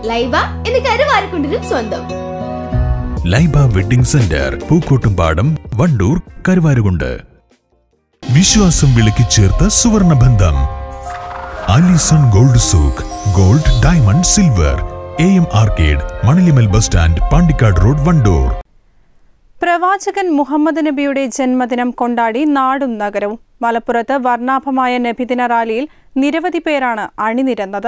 ലൈബ എന്ന് കരുവാരക്കുണ്ടിനും സ്വന്തം ലൈബ വെഡിംഗ് സെന്റർ പൂക്കോട്ടുംപാടം വണ്ടൂർ കരുവാരുകുണ്ട് വിശ്വാസം വിളക്കി ചേർത്ത സുവർണ ബന്ധം Alison gold souk gold diamond silver A M arcade Manalimal bus stand Pandikkad road Wandoor പ്രവാചകൻ മുഹമ്മദ് നബിയുടെ ജന്മദിനം കൊണ്ടാടി നാടും നഗരവും മലപ്പുറത്ത് വർണ്ണാഭമായ നബിദിന റാലിയിൽ നിരവധി പേരാണ് അണിനിരന്നത്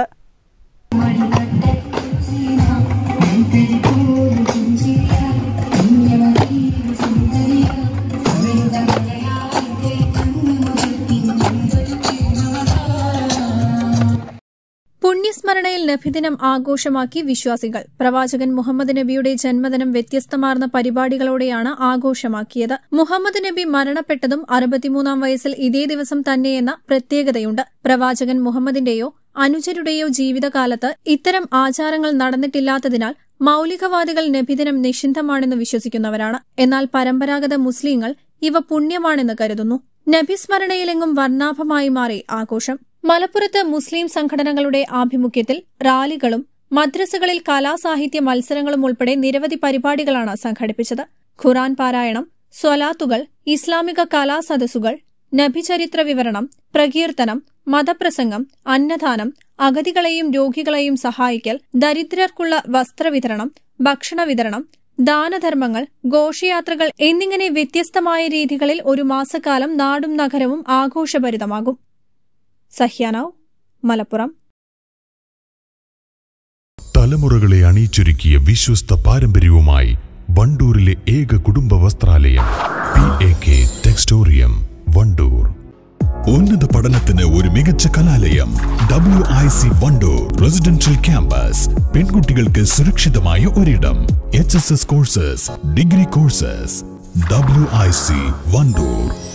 പുണ്യസ്മരണയിൽ നബിദിനം ആഘോഷമാക്കി വിശ്വാസികൾ പ്രവാചകൻ മുഹമ്മദ് നബിയുടെ ജന്മദിനം വ്യത്യസ്തമാർന്ന പരിപാടികളോടെയാണ് ആഘോഷമാക്കിയത് മുഹമ്മദ് നബി മരണപ്പെട്ടതും അറുപത്തിമൂന്നാം വയസ്സിൽ ഇതേ ദിവസം തന്നെയെന്ന പ്രത്യേകതയുണ്ട് പ്രവാചകൻ മുഹമ്മദിന്റെയോ അനുചരുടെയോ ജീവിതകാലത്ത് ഇത്തരം ആചാരങ്ങൾ നടന്നിട്ടില്ലാത്തതിനാൽ മൌലികവാദികൾ നബിദിനം നിഷിദ്ധമാണെന്ന് വിശ്വസിക്കുന്നവരാണ് എന്നാൽ പരമ്പരാഗത മുസ്ലിങ്ങൾ ഇവ പുണ്യമാണെന്ന് കരുതുന്നു നബിസ്മരണയിലെങ്ങും വർണ്ണാഭമായി മാറി ആഘോഷം മലപ്പുറത്ത് മുസ്ലിം സംഘടനകളുടെ ആഭിമുഖ്യത്തിൽ റാലികളും മദ്രസകളിൽ കലാസാഹിത്യ മത്സരങ്ങളും ഉൾപ്പെടെ നിരവധി പരിപാടികളാണ് സംഘടിപ്പിച്ചത് ഖുറാൻ പാരായണം സ്വലാത്തുകൾ ഇസ്ലാമിക കലാസദസ്സുകൾ നബിചരിത്ര വിവരണം പ്രകീർത്തനം മതപ്രസംഗം അന്നദാനം അഗതികളെയും രോഗികളെയും സഹായിക്കൽ ദരിദ്രർക്കുള്ള വസ്ത്രവിതരണം ഭക്ഷണ വിതരണം ദാനധർമ്മങ്ങൾ ഘോഷയാത്രകൾ എന്നിങ്ങനെ വ്യത്യസ്തമായ രീതികളിൽ ഒരു മാസക്കാലം നാടും നഗരവും ആഘോഷഭരിതമാകും സഹ്യാനാവ് മലപ്പുറം തലമുറകളെ അണിയിച്ചൊരുക്കിയ വിശ്വസ്ത പാരമ്പര്യവുമായി വണ്ടൂരിലെ ഏക കുടുംബ വസ്ത്രാലയം P A K Textorium Wandoor ഉന്നത പഠനത്തിന് ഒരു മികച്ച കലാലയം W I C Wandoor residential campus പെൺകുട്ടികൾക്ക് സുരക്ഷിതമായ ഒരിടം H S S courses degree courses W I C Wandoor